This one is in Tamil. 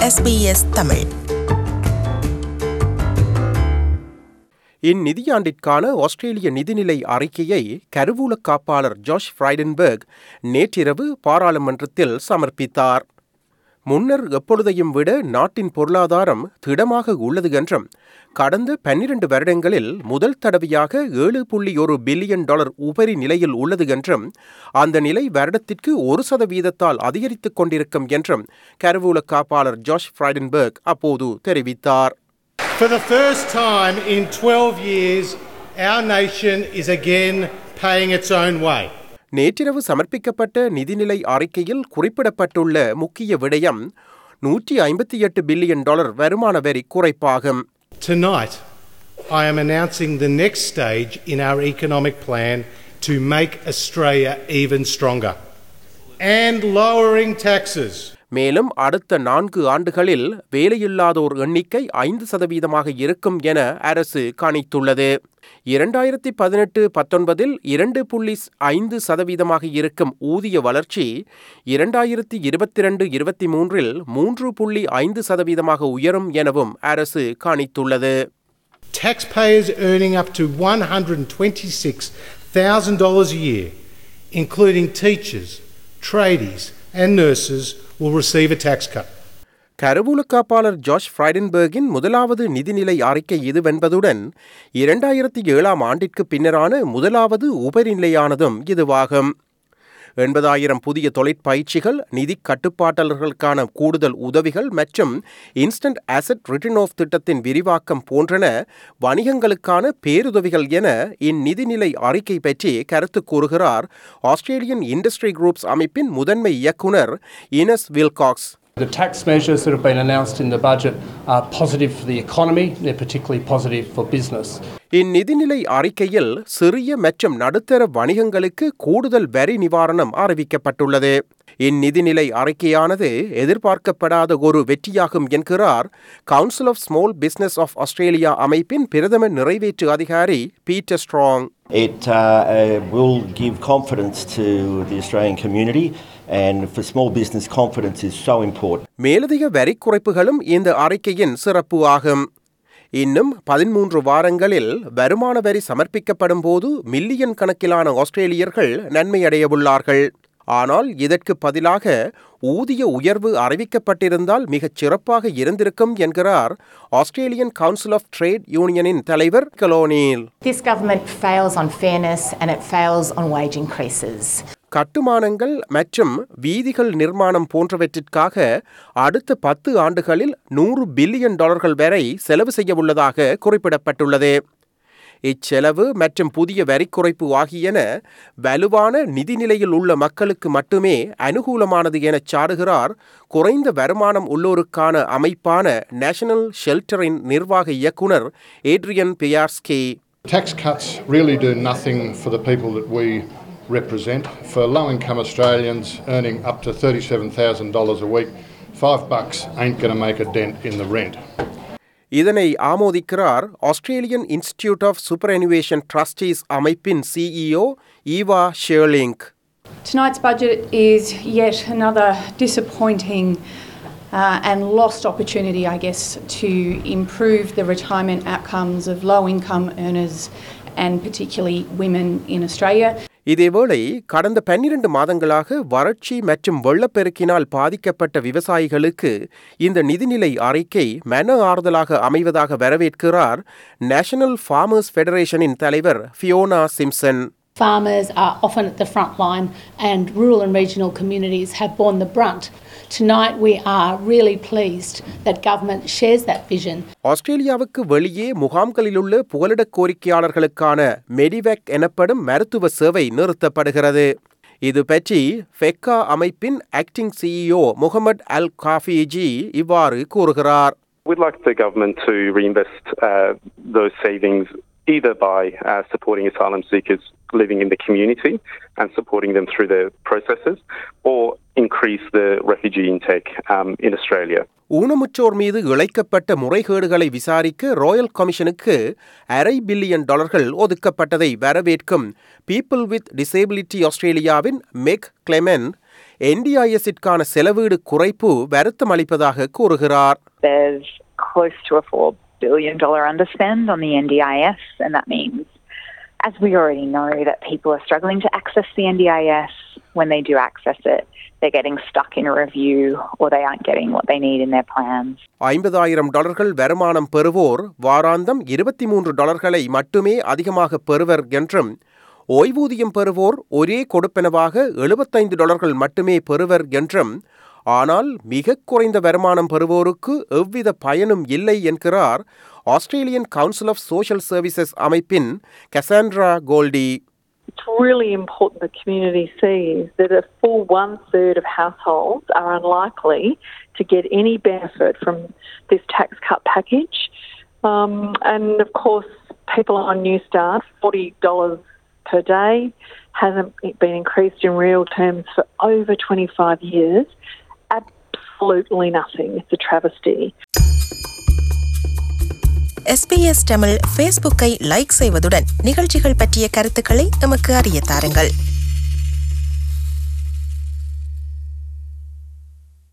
SBS தமிழ் இந்நிதியாண்டிற்கான ஆஸ்திரேலிய நிதிநிலை அறிக்கையை கருவூல காப்பாளர் ஜாஷ் ஃப்ரைடன்பர்க் நேற்றிரவு பாராளுமன்றத்தில் சமர்ப்பித்தார் முன்னர் எப்பொழுதையும் விட நாட்டின் பொருளாதாரம் திடமாக உள்ளது என்றும் கடந்த பன்னிரண்டு வருடங்களில் முதல் தடவையாக ஏழு புள்ளி ஒரு பில்லியன் டாலர் உபரி நிலையில் உள்ளது என்றும் அந்த நிலை வருடத்திற்கு ஒரு சதவீதத்தால் அதிகரித்துக் கொண்டிருக்கும் என்றும் கருவூல காப்பாளர் ஜாஷ் ஃப்ரைடன்பர்க் அப்போது தெரிவித்தார் For the first time in 12 years, our nation is again paying its own way. நேற்றிரவு சமர்ப்பிக்கப்பட்ட நிதிநிலை அறிக்கையில் குறிப்பிடப்பட்டுள்ள முக்கிய விடயம் நூற்றி ஐம்பத்தி எட்டு பில்லியன் டாலர் வருமான வரி குறைப்பாகும் Tonight, I am announcing the next stage in our economic plan to make Australia even stronger and lowering taxes. மேலும் அடுத்த நான்கு ஆண்டுகளில் வேலையில்லாதோர் எண்ணிக்கை ஐந்து சதவீதமாக இருக்கும் என அரசு கணித்துள்ளது இரண்டாயிரத்தி பதினெட்டு பத்தொன்பதில் இரண்டு புள்ளி ஐந்து சதவீதமாக இருக்கும் ஊதிய வளர்ச்சி இரண்டாயிரத்தி இருபத்தி ரெண்டு இருபத்தி மூன்றில் மூன்று புள்ளி ஐந்து சதவீதமாக உயரும் எனவும் அரசு கணித்துள்ளது Taxpayers earning up to $126,000 a year, including teachers, tradies, and nurses, will receive a tax cut. கருவூல காப்பாளர் ஜார்ஜ் ஃப்ரைடன்பர்கின் முதலாவது நிதிநிலை அறிக்கை இதுவென்பதுடன் இரண்டாயிரத்தி ஏழாம் ஆண்டிற்கு பின்னரான முதலாவது உபரிநிலையானதும் இதுவாகும் எண்பதாயிரம் புதிய தொழிற்பயிற்சிகள் நிதி கட்டுப்பாட்டாளர்களுக்கான கூடுதல் உதவிகள் மற்றும் இன்ஸ்டன்ட் அசெட் ரிட்டர்ன் ஆஃப் திட்டத்தின் விரிவாக்கம் போன்றன வணிகங்களுக்கான பேருதவிகள் என இந்நிதிநிலை அறிக்கை பற்றி கருத்து கூறுகிறார் ஆஸ்திரேலியன் இண்டஸ்ட்ரி குரூப்ஸ் அமைப்பின் முதன்மை இயக்குனர் Innes Willcox The tax measures that have been announced in the budget are positive for the economy, they're particularly positive for business. இந்நிதிநிலை அறிக்கையில் சிறிய மற்றும் நடுத்தர வணிகங்களுக்கு கூடுதல் வரி நிவாரணம் அறிவிக்கப்பட்டுள்ளது இந்நிதிநிலை அறிக்கையானது எதிர்பார்க்கப்படாத ஒரு வெற்றியாகும் என்கிறார் council of small business of Australia அமைப்பின் பிரதம நிறைவேற்று அதிகாரி Peter Strong It uh, uh, will give confidence to the Australian community, and for small business, confidence is so important. மேலதிக வரி குறைப்புகளும் இந்த அறிக்கையின் சிறப்பு ஆகும் இன்னும் பதிமூன்று வாரங்களில் வருமான வரி சமர்ப்பிக்கப்படும் போது மில்லியன் கணக்கிலான ஆஸ்திரேலியர்கள் நன்மையடையவுள்ளார்கள் ஆனால் இதற்கு பதிலாக ஊதிய உயர்வு அறிவிக்கப்பட்டிருந்தால் மிகச் சிறப்பாக இருந்திருக்கும் என்கிறார் ஆஸ்திரேலியன் கவுன்சில் ஆஃப் ட்ரேட் யூனியனின் தலைவர் கலோனில் This government fails on fairness and it fails on wage increases. கட்டுமானங்கள் மற்றும் வீதிகள் நிர்மாணம் போன்றவற்றிற்காக அடுத்த பத்து ஆண்டுகளில் நூறு பில்லியன் டாலர்கள் வரை செலவு செய்ய உள்ளதாக குறிப்பிடப்பட்டுள்ளது இச்செலவு மற்றும் புதிய வரி குறைப்பு ஆகியன வலுவான நிதிநிலையில் உள்ள மக்களுக்கு மட்டுமே அனுகூலமானது எனச் சாடுகிறார் குறைந்த வருமானம் உள்ளோருக்கான அமைப்பான நேஷனல் ஷெல்டரின் நிர்வாக இயக்குனர் Adrian Pisarski Tax cuts really do nothing for the people that we represent. For low income Australians earning up to $37,000 a week, five bucks ain't going to make a dent in the rent. இதனை ஆமோதிக்கிறார் Australian Institute of Super Trustees அமைப்பின் CEO Eva Scheerlinck Tonight's budget is yet another disappointing uh, and lost opportunity, I guess, to improve the retirement outcomes of low income earners and particularly women in Australia. இதேவேளை கடந்த பன்னிரண்டு மாதங்களாக வறட்சி மற்றும் வெள்ளப்பெருக்கினால் பாதிக்கப்பட்ட விவசாயிகளுக்கு இந்த நிதிநிலை அறிக்கை மன ஆறுதலாக அமைவதாக வரவேற்கிறார் நேஷனல் ஃபார்மர்ஸ் ஃபெடரேஷனின் தலைவர் Fiona Simson Farmers are often at the front line, and rural and regional communities have borne the brunt. Tonight, we are really pleased that government shares that vision. ஆஸ்திரேலியாவுக்கு வெளியே முகாம்களிலுள்ள புகலிடக் கோரிக்கையாளர்களுக்கான மெடிவேக் எனப்படும் மருத்துவ சேவை நிறுத்தப்படுகிறது இது பற்றி ஃபெக்கா அமைப்பின் acting CEO Mohammad Al Khafaji இவ்வாறு கூறுகிறார் We'd like the government to reinvest uh, those savings either by uh, supporting asylum seekers living in the community and supporting them through the processes, or increase the refugee intake um, in Australia. ஊனமுற்றோர் மீது இழைக்கப்பட்ட முறைகேடுகளை விசாரிக்க ராயல் கமிஷனுக்கு அரை பில்லியன் டாலர்கள் ஒதுக்கப்பட்டதை வரவேற்கும் பீப்புள் வித் டிசேபிலிட்டி ஆஸ்திரேலியாவின் மெக் கிளெமென் என்டிஐஎஸ்ஸிற்கான செலவீடு குறைப்பு வருத்தம் அளிப்பதாக கூறுகிறார் There's close to a $4 billion underspend on the NDIS, and that means, as we already know, that people are struggling to access the NDIS. When they do access it, they're getting stuck in a review or they aren't getting what they need in their plans. ஐம்பதாயிரம் டாலர்கள் வருமானம் பெறுவோர் வாராந்தம் இருபத்தி மூன்று டாலர்களை மட்டுமே அதிகமாக பெறுவர் என்றும் ஓய்வூதியம் பெறுவோர் ஒரே கொடுப்பனவாக எழுபத்தைந்து டாலர்கள் மட்டுமே பெறுவர் என்றும் ஆனால் மிக குறைந்த வருமானம் பெறுவோருக்கு எவ்வித பயனும் இல்லை என்கிறார் Australian Council of Social Services அமைப்பின் Cassandra Goldie it's really important the community sees that a full one third of households are unlikely to get any benefit from this tax cut package. Um, and of course, people on New Start, $40 per day hasn't been increased in real terms for over 25 years. Absolutely nothing. It's a travesty. SBS Tamil ஃபேஸ்புக்கை லைக் செய்வதுடன் நிகழ்ச்சிகள் பற்றிய கருத்துக்களை எமக்கு அறிய தாருங்கள்